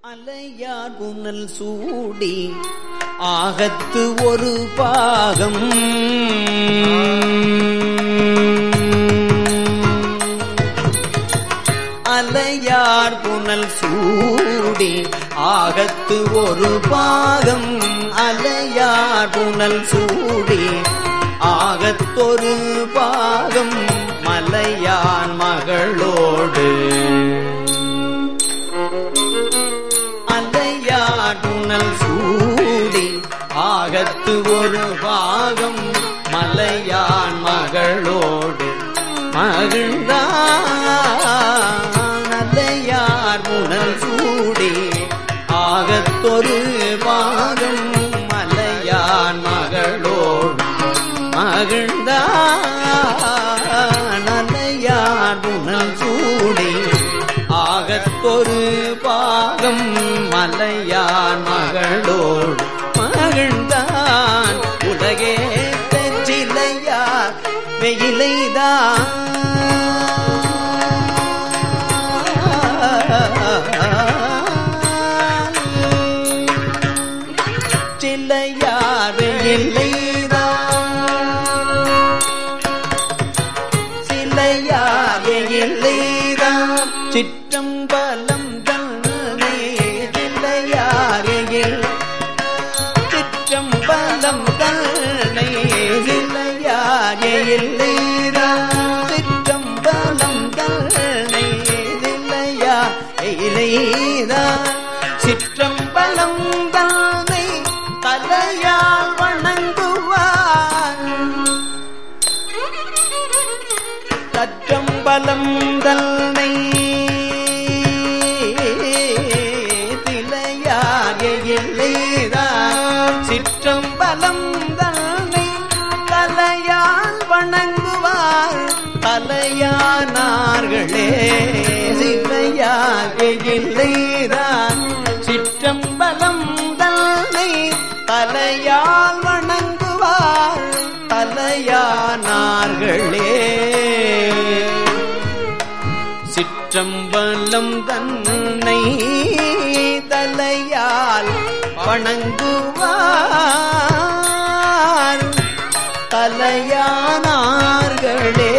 அலையார் புனல் சூடி ஆகத்து ஒரு பாகம் அலையார் புனல் சூடி ஆகத்து ஒரு பாகம் அலையார் புனல் சூடி ஆகத்தொரு பாகம் மலையான் மகளோடு அலையாடுனல் சூடி ஆகத்து ஒரு பாகம் மலையான் மகளோடு மகிழ்ந்தான் அலையார் முனல் சூடி ஆகத்தொரு பாகம் மலையான் மகளோடு மகிழ்ந்தான் அலையார் முனல் சூடி ஆகத்தொரு பாகம் மலையான் மகளோடு மகிழ்ந்தான் உலகே தெச்சிலையார் வெயிலைதான் சிலையார் வெயிலைதான் சிலையாக இல்லைதான் சிற்றம்பலம் தன்னை சிலையாக சிற்றம்பலம் தன்னை சிலையாக இல்லைதான் சிற்றம்பலம் தன்னை சிலையா இல்லைதான் சிற்றம்பலம் தன்னை தலையால் வணங்குவான் தற்றம்பலம் தன்னை திலையாக இல்லைதான் சிற்றம்பலம் தன்னை தலையால் வணங்குவார் தலையானார்களே சிலையாக இல்லைதான் சிற்றம்பலம் தன்னை தலையால் வணங்குவார் தலையானார்களே சிற்றம்பலம் தன்னை தலையால் வணங்குவார் தலையானார்களே